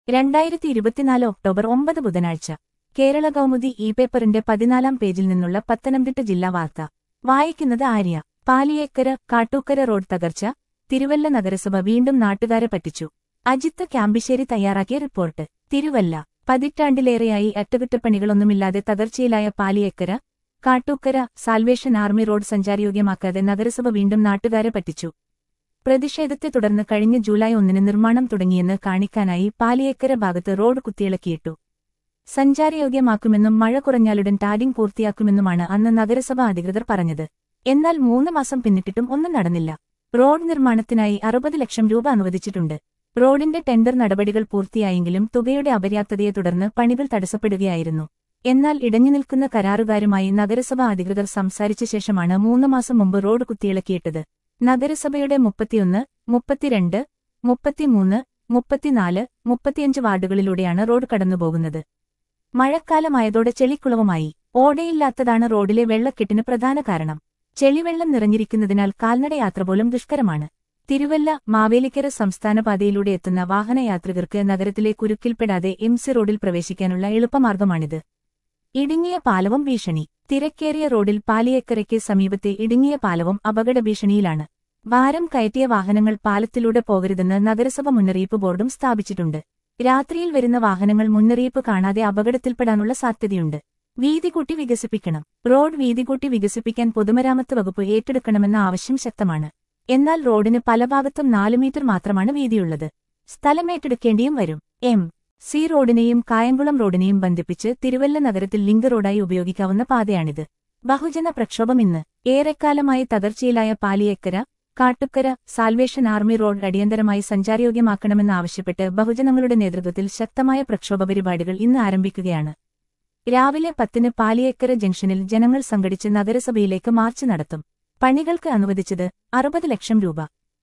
രണ്ടായിരത്തി ഇരുപത്തിനാല് ഒക്ടോബർ ഒമ്പത് ബുധനാഴ്ച കേരള കൗമുദി ഇ പേപ്പറിന്റെ പതിനാലാം പേജിൽ നിന്നുള്ള പത്തനംതിട്ട ജില്ലാ വാർത്ത വായിക്കുന്നത് ആര്യ പാലിയേക്കര കാട്ടൂക്കര റോഡ് തകർച്ച തിരുവല്ല നഗരസഭ വീണ്ടും നാട്ടുകാരെ പറ്റിച്ചു അജിത്ത് ക്യാമ്പിശ്ശേരി തയ്യാറാക്കിയ റിപ്പോർട്ട് തിരുവല്ല പതിറ്റാണ്ടിലേറെയായി അറ്റകുറ്റപ്പണികളൊന്നുമില്ലാതെ തകർച്ചയിലായ Paliyekkara Kattookkara Salvation Army road സഞ്ചാരയോഗ്യമാക്കാതെ നഗരസഭ വീണ്ടും നാട്ടുകാരെ പറ്റിച്ചു പ്രതിഷേധത്തെ തുടർന്ന് കഴിഞ്ഞ ജൂലൈ ഒന്നിന് നിർമ്മാണം തുടങ്ങിയെന്ന് കാണിക്കാനായി പാലിയേക്കര ഭാഗത്ത് റോഡ് കുത്തിയിളക്കിയിട്ടു സഞ്ചാരയോഗ്യമാക്കുമെന്നും മഴ കുറഞ്ഞാലുടൻ ടാരിംഗ് പൂർത്തിയാക്കുമെന്നുമാണ് അന്ന് നഗരസഭാ അധികൃതർ പറഞ്ഞത് എന്നാൽ മൂന്ന് മാസം പിന്നിട്ടിട്ടും ഒന്നും നടന്നില്ല റോഡ് നിർമ്മാണത്തിനായി അറുപത് ലക്ഷം രൂപ അനുവദിച്ചിട്ടുണ്ട് റോഡിന്റെ ടെൻഡർ നടപടികൾ പൂർത്തിയായെങ്കിലും തുകയുടെ അപര്യാപ്തതയെ തുടർന്ന് പണികൾ തടസ്സപ്പെടുകയായിരുന്നു എന്നാൽ ഇടഞ്ഞുനിൽക്കുന്ന കരാറുകാരുമായി നഗരസഭാ അധികൃതർ സംസാരിച്ച ശേഷമാണ് മൂന്ന് മാസം മുമ്പ് റോഡ് കുത്തിയിളക്കിയിട്ടത് നഗരസഭയുടെ മുപ്പത്തിയൊന്ന് മുപ്പത്തിരണ്ട് മുപ്പത്തിമൂന്ന് മുപ്പത്തിനാല് മുപ്പത്തിയഞ്ച് വാർഡുകളിലൂടെയാണ് റോഡ് കടന്നുപോകുന്നത് മഴക്കാലമായതോടെ ചെളിക്കുളവുമായി ഓടയില്ലാത്തതാണ് റോഡിലെ വെള്ളക്കെട്ടിന് പ്രധാന കാരണം ചെളിവെള്ളം നിറഞ്ഞിരിക്കുന്നതിനാൽ കാൽനടയാത്ര പോലും ദുഷ്കരമാണ് തിരുവല്ല മാവേലിക്കര സംസ്ഥാന പാതയിലൂടെ എത്തുന്ന വാഹനയാത്രികർക്ക് നഗരത്തിലെ കുരുക്കിൽപ്പെടാതെ എം സി റോഡിൽ പ്രവേശിക്കാനുള്ള എളുപ്പമാർഗമാണിത് ഇടുങ്ങിയ പാലവും ഭീഷണി തിരക്കേറിയ റോഡിൽ പാലിയേക്കരയ്ക്ക് സമീപത്തെ ഇടുങ്ങിയ പാലവും അപകട ഭീഷണിയിലാണ് ഭാരം കയറ്റിയ വാഹനങ്ങൾ പാലത്തിലൂടെ പോകരുതെന്ന് നഗരസഭ മുന്നറിയിപ്പ് ബോർഡും സ്ഥാപിച്ചിട്ടുണ്ട് രാത്രിയിൽ വരുന്ന വാഹനങ്ങൾ മുന്നറിയിപ്പ് കാണാതെ അപകടത്തിൽപ്പെടാനുള്ള സാധ്യതയുണ്ട് വീതി കൂട്ടി വികസിപ്പിക്കണം റോഡ് വീതി കൂട്ടി വികസിപ്പിക്കാൻ പൊതുമരാമത്ത് വകുപ്പ് ഏറ്റെടുക്കണമെന്ന ആവശ്യം ശക്തമാണ് എന്നാൽ റോഡിന് പല ഭാഗത്തും നാല് മീറ്റർ മാത്രമാണ് വീതിയുള്ളത് സ്ഥലം ഏറ്റെടുക്കേണ്ടിയും വരും എം സി റോഡിനെയും കായംകുളം റോഡിനെയും ബന്ധിപ്പിച്ച് തിരുവല്ല നഗരത്തിൽ ലിങ്ക് റോഡായി ഉപയോഗിക്കാവുന്ന പാതയാണിത് ബഹുജന പ്രക്ഷോഭം ഇന്ന് ഏറെക്കാലമായി തകർച്ചയിലായ Paliyekkara Kattukkara Salvation Army road അടിയന്തരമായി സഞ്ചാരയോഗ്യമാക്കണമെന്നാവശ്യപ്പെട്ട് ബഹുജനങ്ങളുടെ നേതൃത്വത്തിൽ ശക്തമായ പ്രക്ഷോഭ പരിപാടികൾ ഇന്ന് ആരംഭിക്കുകയാണ് രാവിലെ പത്തിന് പാലിയേക്കര ജംഗ്ഷനിൽ ജനങ്ങൾ സംഘടിച്ച് നഗരസഭയിലേക്ക് മാർച്ച് നടത്തും പണികൾക്ക് അനുവദിച്ചത് അറുപത് ലക്ഷം രൂപ